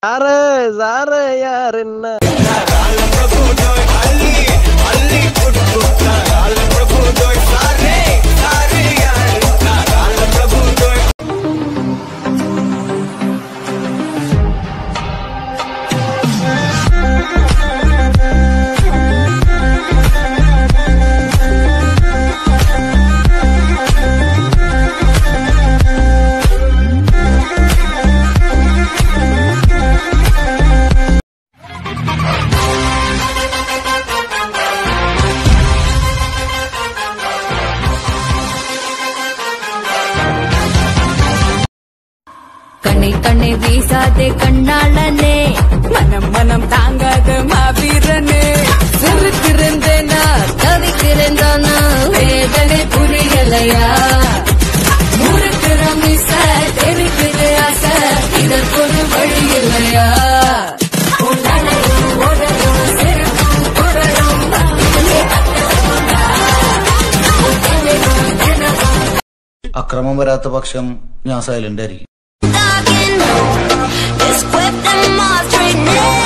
sir sir யாருன்னா கண்ணை கண்ணை வீசாதே கண்ணாளனே மனம் மனம் தாங்காத மாவீரனே சிறுத்திருந்தேனா தவித்திருந்தானா வேதனை புரியலையா முறுக்கிற மிச தெரிக்கிற ஆசை இதற்கு ஒரு வழி இல்லையா உன்னடையும் உடலும் செருக்கும் குரலும் അക്രമം വരാത്ത പക്ഷം ഞാൻ സൈലന്റ് ആയിരിക്കും It's whipped and moth straight